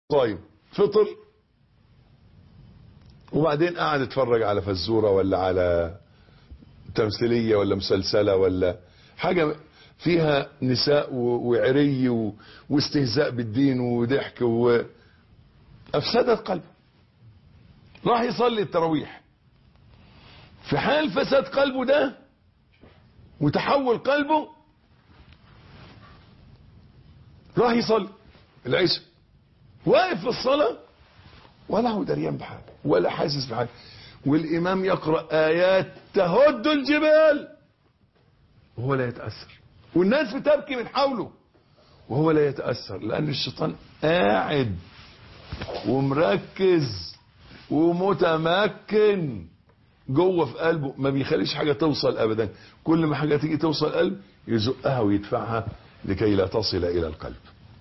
صايم فطر وبعدين قاعد يتفرج على فزورة ولا على تمثيلية ولا مسلسلة ولا حاجة فيها نساء و- وعري و- واستهزاء بالدين وضحك وأفسدت قلبه راح يصلي التراويح في حال فساد قلبه ده وتحول قلبه راح يصلي العشاء واقف في الصلاة ولا هو دريان بحاجة ولا حاسس بحاجة والإمام يقرأ آيات تهد الجبال وهو لا يتأثر والناس بتبكي من حوله وهو لا يتأثر لأن الشيطان قاعد ومركز ومتمكن جوه في قلبه ما بيخليش حاجة توصل أبدا كل ما حاجة تيجي توصل قلب يزقها ويدفعها لكي لا تصل إلى القلب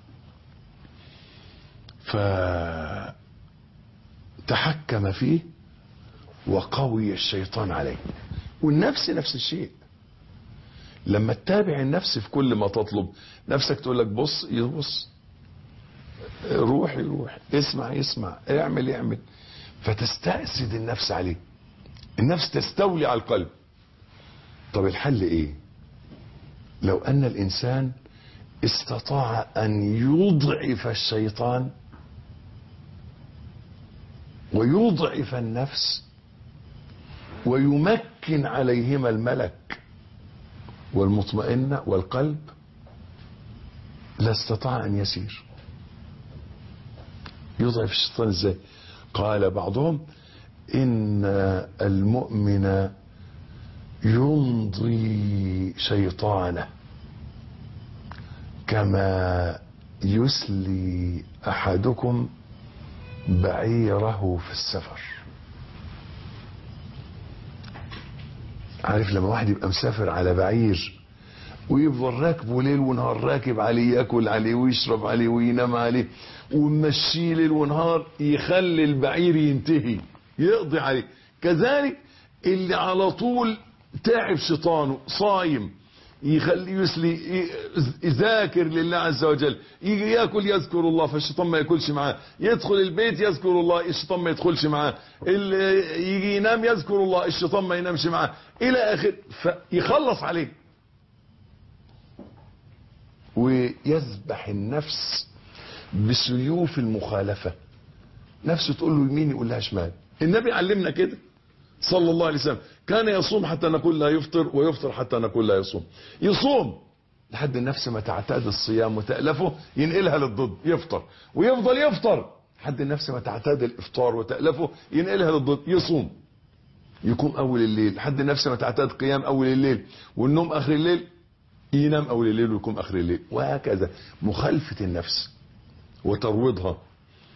فتحكم فيه وقوي الشيطان عليه والنفس نفس الشيء لما تتابع النفس في كل ما تطلب نفسك تقول لك بص يبص روح يروح اسمع يسمع اعمل يعمل فتستأسد النفس عليه النفس تستولي على القلب طب الحل ايه لو ان الانسان استطاع ان يضعف الشيطان ويضعف النفس ويمكن عليهما الملك والمطمئنة والقلب لاستطاع ان يسير يضعف الشيطان ازاي قال بعضهم ان المؤمن يمضي شيطانه كما يسلي احدكم بعيره في السفر عارف لما واحد يبقى مسافر على بعير ويفضل راكبه ليل ونهار راكب عليه ياكل عليه ويشرب عليه وينام عليه ومشيه ليل ونهار يخلي البعير ينتهي يقضي عليه كذلك اللي على طول تعب شيطانه صايم يخلي يسلي يذاكر لله عز وجل يجي ياكل يذكر الله فالشيطان ما ياكلش معاه يدخل البيت يذكر الله الشيطان ما يدخلش معاه اللي يجي ينام يذكر الله الشيطان ما ينامش معاه الى اخر فيخلص عليه ويذبح النفس بسيوف المخالفة نفسه تقول له يمين يقول لها شمال النبي علمنا كده صلى الله عليه وسلم كان يصوم حتى نقول لا يفطر ويفطر حتى نقول لا يصوم يصوم لحد النفس ما تعتاد الصيام وتألفه ينقلها للضد يفطر ويفضل يفطر لحد النفس ما تعتاد الافطار وتألفه ينقلها للضد يصوم يقوم اول الليل لحد النفس ما تعتاد قيام اول الليل والنوم اخر الليل ينام اول الليل ويقوم اخر الليل وهكذا مخالفة النفس وترويضها